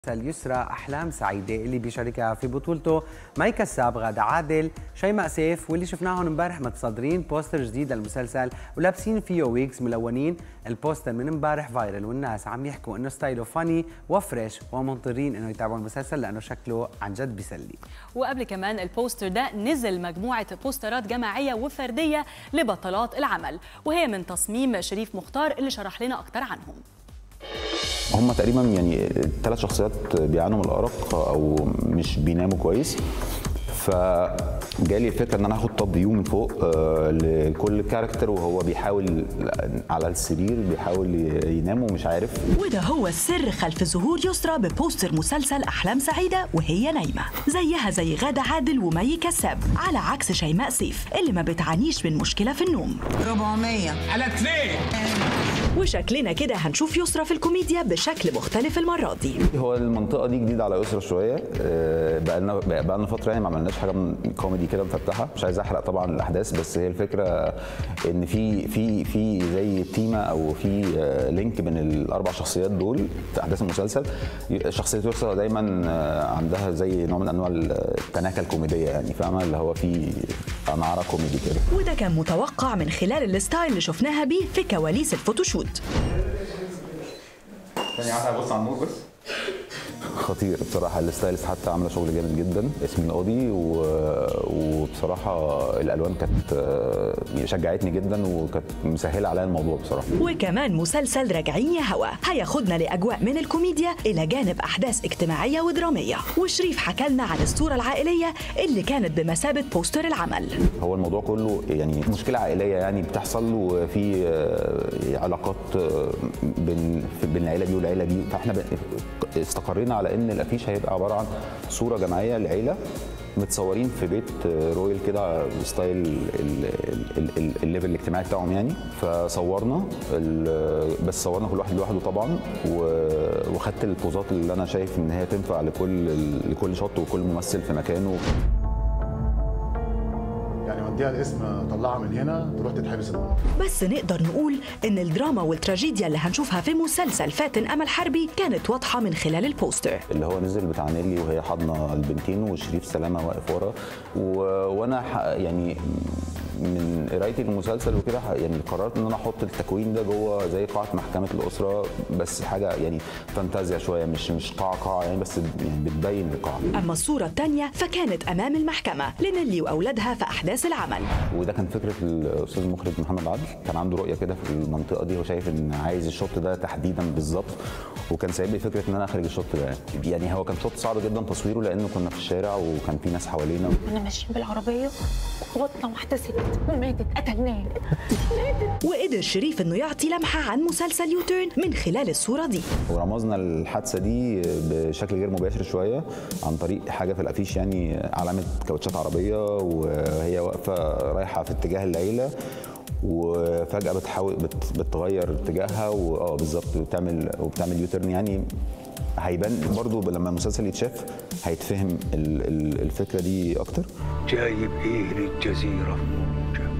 اليسرى احلام سعيده اللي بيشاركها في بطولته مي كساب غاده عادل شيماء سيف واللي شفناهم امبارح متصدرين بوستر جديد للمسلسل ولابسين فيه ويكس ملونين البوستر من امبارح فايرل والناس عم يحكوا انه ستايله فاني وفريش ومنطرين انه يتابعوا المسلسل لانه شكله عن جد بيسلي وقبل كمان البوستر ده نزل مجموعه بوسترات جماعيه وفرديه لبطلات العمل وهي من تصميم شريف مختار اللي شرح لنا اكتر عنهم هم تقريبا يعني ثلاث شخصيات بيعانوا من الارق او مش بيناموا كويس فجالي الفكره ان انا هاخد توب فيو من فوق آه، لكل كاركتر وهو بيحاول على السرير بيحاول ينام ومش عارف وده هو السر خلف ظهور يسرى ببوستر مسلسل أحلام سعيدة وهي نايمة زيها زي غادة عادل ومي كساب على عكس شيماء سيف اللي ما بتعانيش من مشكلة في النوم 400 على اثنين وشكلنا كده هنشوف يسرى في الكوميديا بشكل مختلف المرة دي هو المنطقه دي جديده على يسرا شويه آه، بقى لنا بقى لنا فتره يعني ما عملناش حاجه من كوميدي كده مفتحه مش عايز احرق طبعا الاحداث بس هي الفكره ان في في في زي تيمه او في آه، لينك بين الاربع شخصيات دول في احداث المسلسل شخصيه يسرا دايما آه، عندها زي نوع من انواع التناكه الكوميديه يعني فاهمه اللي هو في انعاره كوميدي كده وده كان متوقع من خلال الستايل اللي شفناها بيه في كواليس الفوتوشوت ثانية واحدة هبص على النور بس خطير بصراحة الستايلست حتى عاملة شغل جامد جدا اسم القاضي و... وبصراحة الألوان كانت آه، شجعتني جدا وكانت مسهلة عليا الموضوع بصراحة وكمان مسلسل راجعين يا هوا هياخدنا لأجواء من الكوميديا إلى جانب أحداث اجتماعية ودرامية وشريف حكى لنا عن الصورة العائلية اللي كانت بمثابة بوستر العمل هو الموضوع كله يعني مشكلة عائلية يعني بتحصل وفي آه، علاقات آه، بين بين العيلة دي والعيلة دي فاحنا ب- استقرينا على ان الافيش هيبقى عبارة عن صورة جماعية لعيلة متصورين في بيت آه، رويال كده ستايل ال- ال- ال- الليفل الاجتماعي بتاعهم يعني فصورنا ال- بس صورنا كل واحد لوحده طبعا و- وخدت البوزات اللي انا شايف ان هي تنفع لكل لكل شوت وكل ممثل في مكانه يعني وديها الاسم طلعها من هنا تروح تتحبس النهارده بس نقدر نقول إن الدراما والتراجيديا اللي هنشوفها في مسلسل فاتن أمل حربي كانت واضحة من خلال البوستر اللي هو نزل بتاع نيلي وهي حاضنه البنتين وشريف سلامه واقف ورا و... وانا ح... يعني من قرايتي للمسلسل وكده ح- يعني قررت ان انا احط التكوين ده جوه زي قاعه محكمه الاسره بس حاجه يعني فانتازيا شويه مش مش قاعه قاعه يعني بس يعني بتبين القاعه أما الصورة الثانية فكانت أمام المحكمة لنيلي وأولادها في أحداث العمل وده كان فكره الاستاذ المخرج محمد عادل كان عنده رؤيه كده في المنطقه دي هو شايف ان عايز الشوت ده تحديدا بالظبط وكان سايب لي فكره ان انا اخرج الشوت ده يعني. يعني هو كان شوت صعب جدا تصويره لانه كنا في الشارع وكان في ناس حوالينا كنا ماشيين بالعربية خبطنا واحدة ست وماتت قتلناها وقدر شريف إنه يعطي لمحة عن مسلسل يوتيرن من خلال الصورة دي ورمزنا الحادثه دي بشكل غير مباشر شويه عن طريق حاجه في الافيش يعني علامه كاوتشات عربيه وهي واقفه رايحه في اتجاه العيله وفجاه بتحاول بت بتغير اتجاهها واه بالظبط وبتعمل وبتعمل يوترن يعني هيبان برضو لما المسلسل يتشاف هيتفهم ال- ال- الفكره دي اكتر جايب ايه للجزيرة فوجة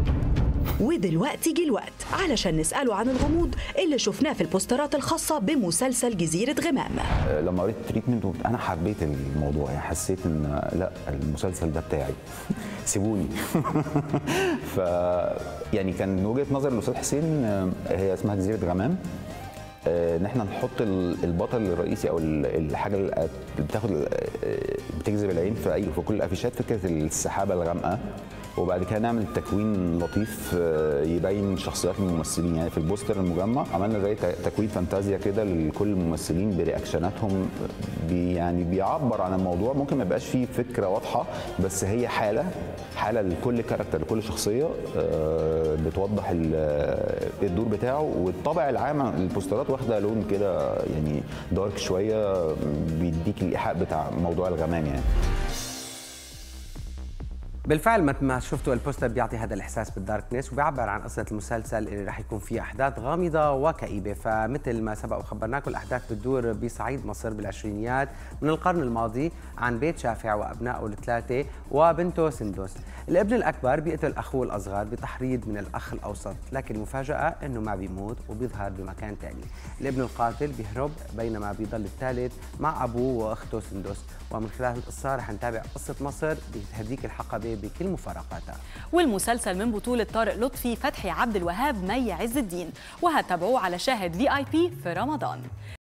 ودلوقتي جه الوقت علشان نسأله عن الغموض اللي شفناه في البوسترات الخاصة بمسلسل جزيرة غمام لما قريت التريتمنت انا حبيت الموضوع يعني حسيت ان لا المسلسل ده بتاعي سيبوني ف يعني كان من وجهه نظر الاستاذ حسين آه، هي اسمها جزيره غمام آه، ان احنا نحط ال- البطل الرئيسي او ال- الحاجه اللي بتاخد ال- آه، بتجذب العين في اي في كل الافيشات فكره السحابه الغامقه وبعد كده نعمل تكوين لطيف آه، يبين شخصيات الممثلين يعني في البوستر المجمع عملنا زي ت- تكوين فانتازيا كده لكل الممثلين برياكشناتهم بي يعني بيعبر عن الموضوع ممكن ما يبقاش فيه فكره واضحه بس هي حاله حاله لكل كاركتر لكل شخصيه آه، بتوضح ال- الدور بتاعه والطابع العام البوسترات واخده لون كده يعني دارك شويه بيديك الايحاء بتاع موضوع الغمام يعني بالفعل مثل ما شفتوا البوستر بيعطي هذا الاحساس بالداركنس وبيعبر عن قصه المسلسل اللي رح يكون فيه احداث غامضه وكئيبه فمثل ما سبق وخبرناكم الاحداث بتدور بصعيد مصر بالعشرينيات من القرن الماضي عن بيت شافع وابنائه الثلاثه وبنته سندس الابن الاكبر بيقتل اخوه الاصغر بتحريض من الاخ الاوسط لكن المفاجاه انه ما بيموت وبيظهر بمكان ثاني الابن القاتل بيهرب بينما بيضل الثالث مع ابوه واخته سندس ومن خلال القصه رح نتابع قصه مصر بهديك الحقبه بكل مفارقاتها والمسلسل من بطولة طارق لطفي فتحي عبد الوهاب مي عز الدين وهتابعوه على شاهد في اي بي في رمضان